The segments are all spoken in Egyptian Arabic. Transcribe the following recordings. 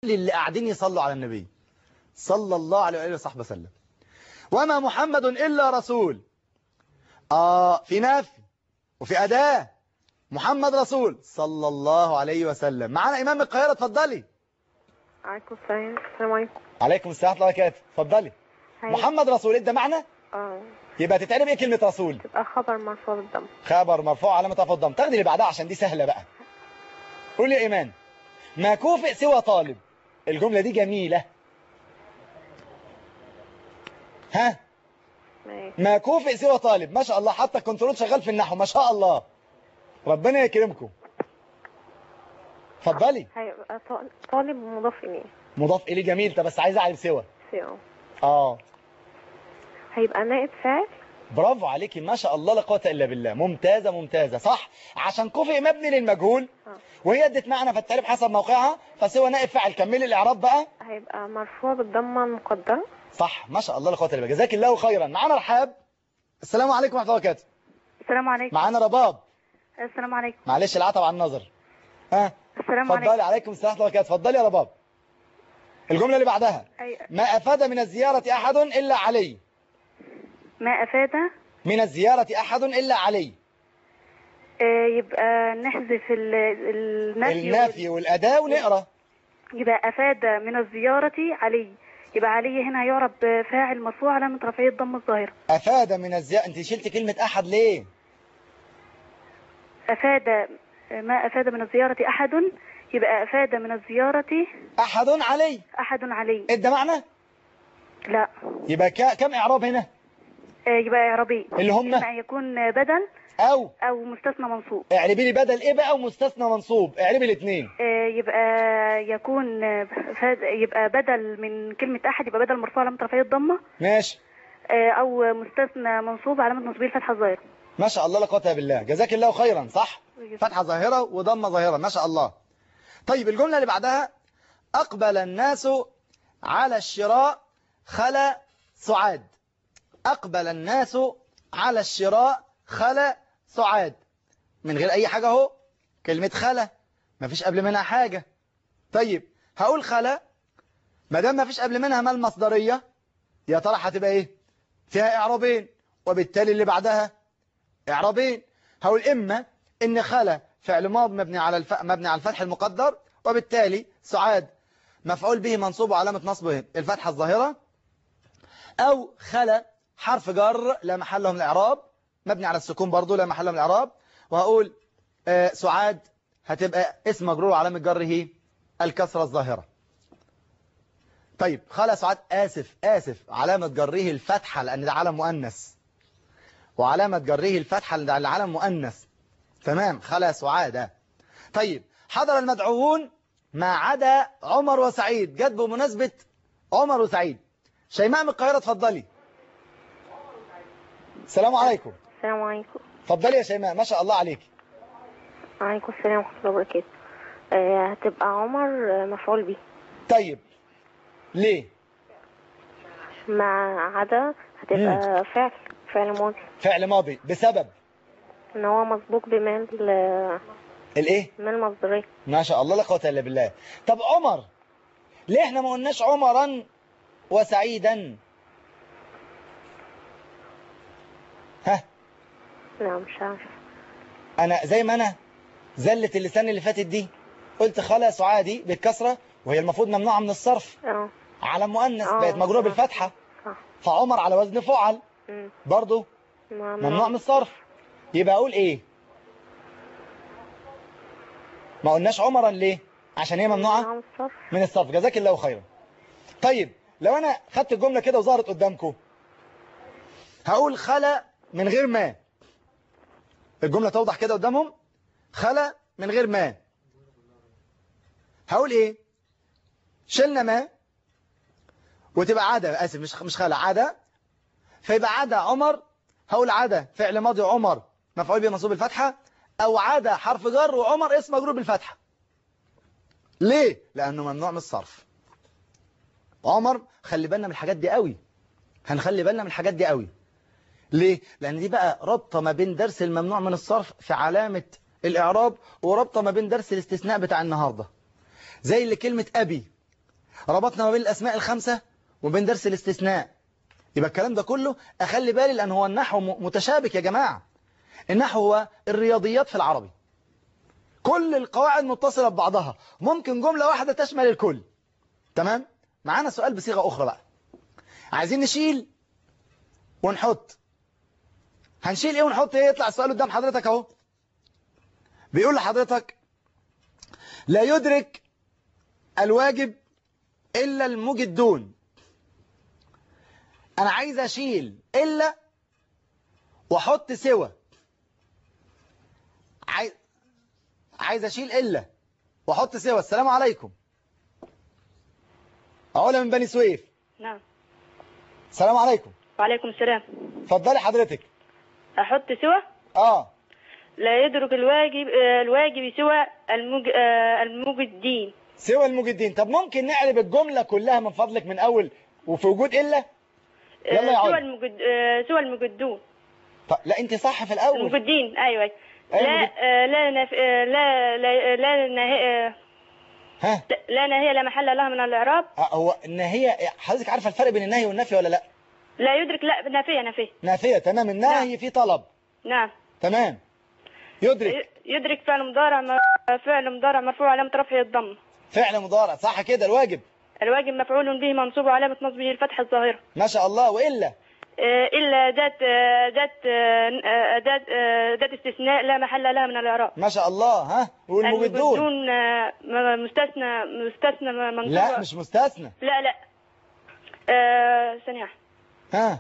اللي قاعدين يصلوا على النبي صلى الله عليه وآله وصحبه وسلم وما محمد إلا رسول آه في نفي وفي أداة محمد رسول صلى الله عليه وسلم معانا إمام القاهرة اتفضلي عليكم السلام السلام عليكم عليكم السلام ورحمة الله وبركاته اتفضلي هاي. محمد رسول ده معنى اه يبقى تتعرف ايه كلمة رسول تبقى خبر مرفوع بالضم خبر مرفوع علامة رفع الضم تاخدي اللي بعدها عشان دي سهلة بقى قول يا إيمان ما كوفئ سوى طالب الجملة دي جميلة ها ماشي ما كوفئ سوى طالب ما شاء الله حتى الكنترول شغال في النحو ما شاء الله ربنا يكرمكم اتفضلي هيبقى طال- طالب مضاف إليه مضاف إليه جميل طب بس عايز أعرف سوى سيو اه هيبقى نائب فاعل برافو عليكي ما شاء الله لا قوه الا بالله ممتازه ممتازه صح عشان كوفئ مبني للمجهول آه. وهي ادت معنى في التعريف حسب موقعها فسوى نائب فاعل كملي الاعراب بقى هيبقى مرفوع بالضمة المقدرة صح ما شاء الله لا قوه الا بالله جزاك الله خيرا معانا رحاب السلام عليكم ورحمه الله وبركاته السلام عليكم معانا رباب السلام عليكم معلش العتب على النظر ها السلام اتفضلي عليكم عليكم السلام ورحمه الله وبركاته اتفضلي يا رباب الجمله اللي بعدها أي ما افاد من الزياره احد الا علي ما أفاد من الزياره احد الا علي آه، يبقى نحذف ال- النفي النافي والاداه ونقرا يبقى أفاد من الزيارة علي يبقى علي هنا يعرب فاعل مرفوع علامة رفعية ضم الظاهرة افاد من الزياره انت شلت كلمه احد ليه أفاد ما أفاد من الزيارة أحد يبقى أفاد من الزيارة احد علي أحد علي ادى معنى لا يبقى كا- كم اعراب هنا آه، يبقى إعرابي اللي هم إما يكون بدل او أو مستثنى منصوب اعربي لي بدل ايه بقى ومستثنى منصوب اعربي الاثنين آه، يبقى يكون آه، فاد- يبقى بدل من كلمة أحد يبقى بدل مرفوع علامة رفعية الضمة ماشي آه، أو مستثنى منصوب علامة نصبه الفتحة الظاهرة ما شاء الله لا قوه الا بالله جزاك الله خيرا صح فتحه ظاهره وضمه ظاهره ما شاء الله طيب الجمله اللي بعدها اقبل الناس على الشراء خلا سعاد اقبل الناس على الشراء خلا سعاد من غير اي حاجه اهو كلمه خلا مفيش قبل منها حاجه طيب هقول خلا ما دام مفيش قبل منها ما المصدريه يا ترى هتبقى ايه فيها اعرابين وبالتالي اللي بعدها اعرابين هقول اما ان خلا فعل ماض مبني على الف... مبني على الفتح المقدر وبالتالي سعاد مفعول به منصوب وعلامة نصبه الفتحة الظاهرة أو خلا حرف جر لا محل له من الإعراب مبني على السكون برضو لا محل له من الإعراب وهقول آه سعاد هتبقى اسم مجرور وعلامة جره الكسرة الظاهرة طيب خلا سعاد آسف آسف علامة جره الفتحة لأن ده علم مؤنث وعلامة جره الفتحة لأن ده علم مؤنث تمام خلا سعادة طيب حضر المدعوون ما عدا عمر وسعيد جت بمناسبة عمر وسعيد شيماء من القاهرة اتفضلي السلام عليكم السلام عليكم اتفضلي يا شيماء ما شاء الله عليك وعليكم السلام ورحمة الله وبركاته آه، هتبقى عمر آه، مفعول به طيب ليه مع عدا هتبقى فعل فعل ماضي فعل ماضي بسبب ان هو مسبوق بمال آه، الايه مال مصدرية ما شاء الله لا قوه الا بالله طب عمر ليه احنا ما قلناش عمرا وسعيدا ها لا مش عارفة انا زي ما انا زلة اللسان اللي فاتت دي قلت خلا سعادي بالكسرة وهي المفروض ممنوعة من الصرف اه على مؤنث آه، بقت مجروره صح. بالفتحة صح فعمر على وزن فعل مم. برضه ما- ممنوع من الصرف يبقى اقول ايه ما قلناش عمرا ليه عشان هي ممنوعة ممنوع من الصرف من الصرف جزاك الله خيرا طيب لو انا خدت الجملة كده وظهرت قدامكم هقول خلا من غير ما الجملة توضح كده قدامهم خلا من غير ما هقول ايه شلنا ما وتبقى عادة اسف مش مش خلا عادة فيبقى عادة عمر هقول عادة فعل ماضي عمر مفعول به منصوب الفتحة او عادة حرف جر وعمر اسم مجرور بالفتحة ليه لانه ممنوع من الصرف عمر خلي بالنا من الحاجات دي قوي هنخلي بالنا من الحاجات دي قوي ليه لان دي بقى رابطه ما بين درس الممنوع من الصرف في علامة الاعراب ورابطه ما بين درس الاستثناء بتاع النهاردة زي اللي كلمة ابي ربطنا ما بين الأسماء الخمسة وبين درس الاستثناء يبقى الكلام ده كله أخلي بالي لأن هو النحو م- متشابك يا جماعة النحو هو الرياضيات في العربي كل القواعد متصلة ببعضها ممكن جملة واحدة تشمل الكل تمام معانا سؤال بصيغة أخرى بقى عايزين نشيل ونحط هنشيل ايه ونحط ايه يطلع السؤال قدام حضرتك اهو بيقول لحضرتك لا يدرك الواجب إلا المجدون أنا عايز أشيل إلا وأحط سوى عايز عايز أشيل إلا وأحط سوى السلام عليكم علا من بني سويف نعم السلام عليكم وعليكم السلام اتفضلي حضرتك أحط سوى اه لا يدرك الواجب آه، الواجب سوى المج... آه، المجدين سوى المجدين طب ممكن نقلب الجملة كلها من فضلك من أول وفي وجود إلا آه، يلا يا سوى علا المجد... آه، سوى المجدون طب لا أنت صح في الأول المجدين أيوة أيوة. أيوة، لا المجد- آه، لا نف... آه، لا لا لا نهي... آه، ها لا نهي لا محل لها من الإعراب آه، هو النهية حضرتك عارفة الفرق بين النهي والنفي ولا لا لا يدرك لا نافية نافية نافية تمام النهي في طلب نعم تمام يدرك ي- يدرك فعل مضارع م... فعل مضارع مرفوع علامة رفعه الضم فعل مضارع صح كده الواجب الواجب مفعول به منصوب وعلامة نصبه الفتحة الظاهرة ما شاء الله وإلا آه، إلا ذات آه، ذات آه، ذات آه، ذات استثناء لا محل لها من الإعراب ما شاء الله ها والمجدون المجدون آه، م- مستثنى مستثنى منصوب لا مش مستثنى لا لا آه، ثانية واحدة. ها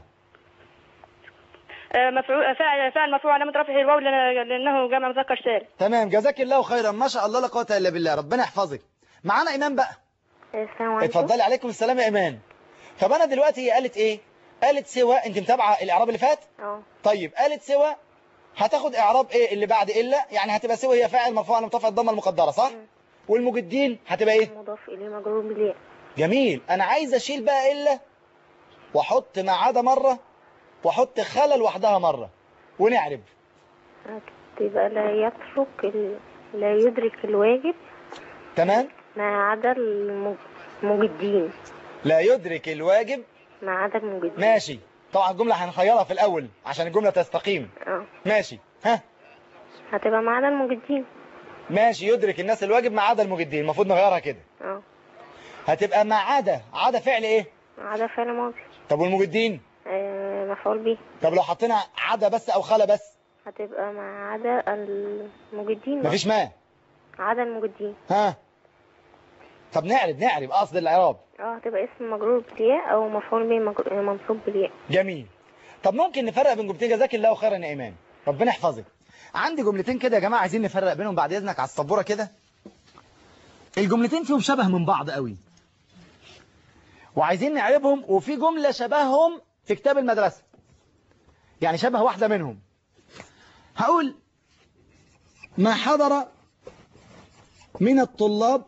آه، مفعول فاعل فاعل مرفوع علامة رفعه الواو لأن- لأنه جمع مذكر سالم تمام جزاك الله خيرا ما شاء الله لا قوة إلا بالله ربنا يحفظك معانا إيمان بقى السلام عليكم اتفضلي عليكم السلام يا إيمان طب أنا دلوقتي هي قالت إيه قالت سوى أنت متابعة الإعراب اللي فات اه طيب قالت سوى هتاخد إعراب إيه اللي بعد إلا يعني هتبقى سوى هي فاعل مرفوع على متفق الضمة المقدرة صح والمجدين هتبقى إيه مضاف إليه مجرور بالياء جميل انا عايز اشيل بقى الا واحط ما عدا مره واحط خلل لوحدها مره ونعرب تبقى لا يترك ال... لا يدرك الواجب تمام ما عدا المجدين لا يدرك الواجب ما عدا المجدين ماشي طبعا الجمله هنخيرها في الاول عشان الجمله تستقيم اه ماشي ها هتبقى ما عدا المجدين ماشي يدرك الناس الواجب ما عدا المجدين المفروض نغيرها كده اه هتبقى ما عدا عدا فعل ايه ما عدا فعل ماضي طب والمجدين آه مفعول به طب لو حطينا عدا بس او خلا بس هتبقى ما عدا المجدين مفيش ما عدا المجدين ها طب نعرب نعرب قصد الاعراب اه هتبقى اسم مجرور بالياء او مفعول به مجر- منصوب بالياء جميل طب ممكن نفرق بين جملتين جزاك الله خيرا يا ايمان ربنا يحفظك عندي جملتين كده يا جماعه عايزين نفرق بينهم بعد اذنك على السبوره كده الجملتين فيهم شبه من بعض قوي وعايزين نعربهم وفي جمله شبههم في كتاب المدرسه يعني شبه واحده منهم هقول ما حضر من الطلاب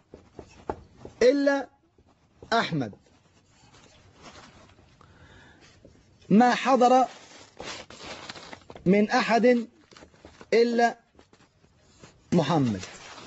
الا احمد ما حضر من أحد إلا محمد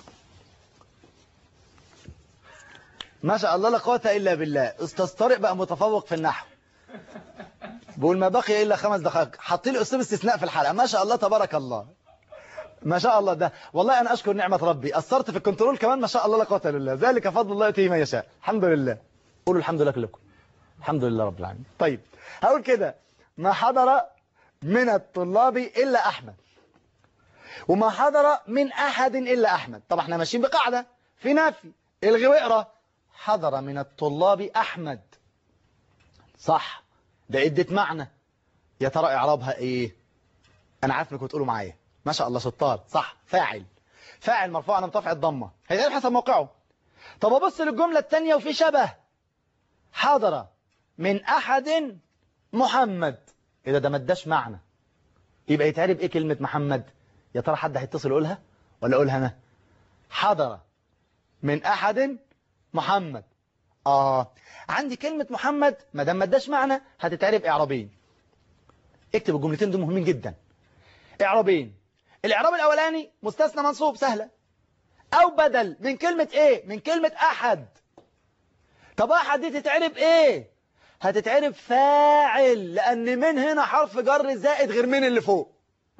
ما شاء الله لا قوة إلا بالله أستاذ طارق بقى متفوق في النحو بقول ما بقي إلا خمس دقائق حاطين لي أسلوب استثناء في الحلقة ما شاء الله تبارك الله ما شاء الله ده والله أنا أشكر نعمة ربي أثرت في الكنترول كمان ما شاء الله لا قوة إلا بالله ذلك فضل الله يؤتيه من يشاء الحمد لله قولوا الحمد لله كلكم الحمد لله رب العالمين طيب هقول كده ما حضر من الطلاب إلا أحمد وما حضر من أحد إلا أحمد طب احنا ماشيين بقاعدة في نفي الغي واقرا حضر من الطلاب أحمد صح ده ادت معنى يا ترى إعرابها إيه أنا عارف إنكم تقولوا معايا ما شاء الله شطار صح فاعل فاعل مرفوع على مرتفع الضمة هيتقال حسب موقعه طب أبص للجملة الثانية وفي شبه حضر من أحد محمد إيه ده ده ما اداش معنى يبقى يتعرب إيه كلمة محمد يا ترى حد هيتصل يقولها ولا أقولها أنا حضر من أحد محمد آه عندي كلمة محمد ما دام ما اداش معنى هتتعرب إعرابين اكتب الجملتين دول مهمين جدا إعرابين الإعراب الأولاني مستثنى منصوب سهلة أو بدل من كلمة إيه من كلمة أحد طب أحد دي تتعرب إيه هتتعرب فاعل لأن من هنا حرف جر زائد غير من اللي فوق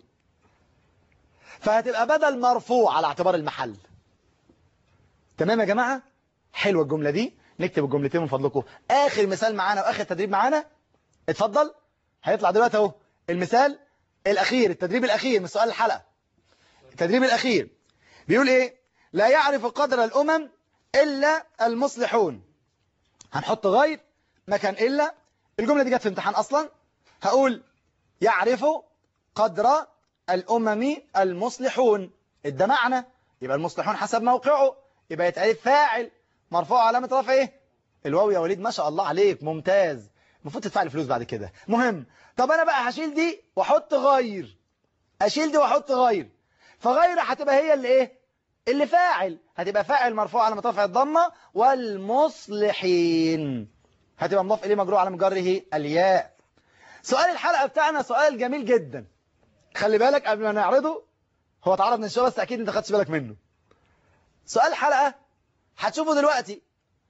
فهتبقى بدل مرفوع على اعتبار المحل تمام يا جماعة حلوة الجملة دي نكتب الجملتين من فضلكم آخر مثال معانا وآخر تدريب معانا اتفضل هيطلع دلوقتي اهو المثال الأخير التدريب الأخير من سؤال الحلقة التدريب الأخير بيقول إيه لا يعرف قدر الأمم إلا المصلحون هنحط غير مكان إلا الجملة دي جت في امتحان أصلا هقول يعرف قدر الأمم المصلحون ده معنى يبقى المصلحون حسب موقعه يبقى يتعرف فاعل مرفوع علامة رفع ايه الواو يا وليد ما شاء الله عليك ممتاز المفروض تدفع لي فلوس بعد كده مهم طب انا بقى هشيل دي واحط غير اشيل دي واحط غير فغير هتبقى هي اللي ايه اللي فاعل هتبقى فاعل مرفوع على رفع الضمه والمصلحين هتبقى مضاف اليه مجرور على مجره الياء سؤال الحلقه بتاعنا سؤال جميل جدا خلي بالك قبل ما نعرضه هو اتعرض من شويه بس اكيد انت خدتش بالك منه سؤال الحلقه هتشوفه دلوقتي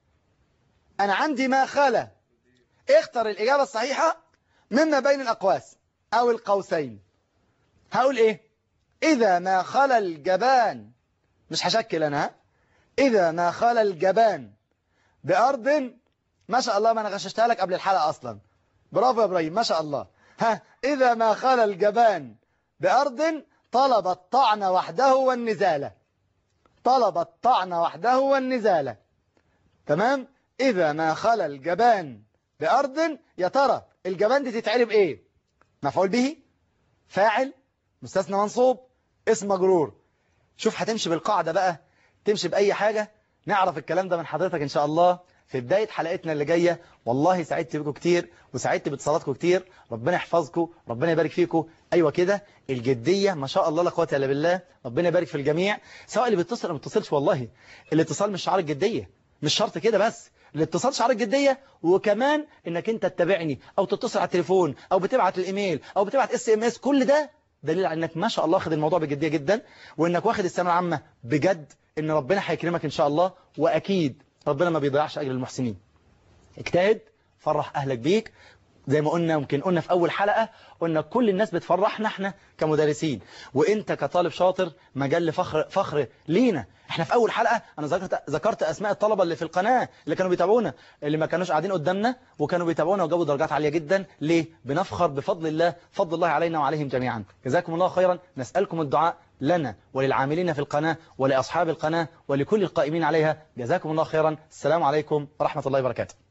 انا عندي ما خلا اختر الاجابه الصحيحه مما بين الاقواس او القوسين هقول ايه اذا ما خلا الجبان مش هشكل انا ها؟ اذا ما خلا الجبان بارض ما شاء الله ما انا غششتها لك قبل الحلقه اصلا برافو يا ابراهيم ما شاء الله ها اذا ما خلا الجبان بارض طلب الطعن وحده والنزاله طلب الطعن وحده والنزاله تمام اذا ما خلا الجبان بارض يا ترى الجبان دي تتعرب ايه مفعول به فاعل مستثنى منصوب اسم مجرور شوف هتمشي بالقاعدة بقى تمشي بأي حاجة نعرف الكلام ده من حضرتك إن شاء الله في بداية حلقتنا اللي جاية والله سعدت بكم كتير وسعدت باتصالاتكم كتير ربنا يحفظكم ربنا يبارك فيكم أيوة كده الجدية ما شاء الله لا قوه إلا بالله ربنا يبارك في الجميع سواء اللي بيتصل أو ما بيتصلش والله الاتصال مش شعار الجدية مش شرط كده بس الاتصال شعار الجدية وكمان انك انت تتابعني او تتصل على التليفون او بتبعت الايميل او بتبعت اس ام اس كل ده دليل على انك ما شاء الله واخد الموضوع بجدية جدا وانك واخد الثانويه العامه بجد ان ربنا هيكرمك ان شاء الله واكيد ربنا ما بيضيعش اجر المحسنين اجتهد فرح اهلك بيك زي ما قلنا يمكن قلنا في اول حلقة قلنا كل الناس بتفرحنا احنا كمدرسين وانت كطالب شاطر مجال فخر فخر لينا احنا في اول حلقة انا ذكرت ذكرت اسماء الطلبة اللي في القناة اللي كانوا بيتابعونا اللي ما كانوش قاعدين قدامنا وكانوا بيتابعونا وجابوا درجات عالية جدا ليه بنفخر بفضل الله فضل الله علينا وعليهم جميعا جزاكم الله خيرا نسألكم الدعاء لنا وللعاملين في القناة ولأصحاب القناة ولكل القائمين عليها جزاكم الله خيرا السلام عليكم ورحمة الله وبركاته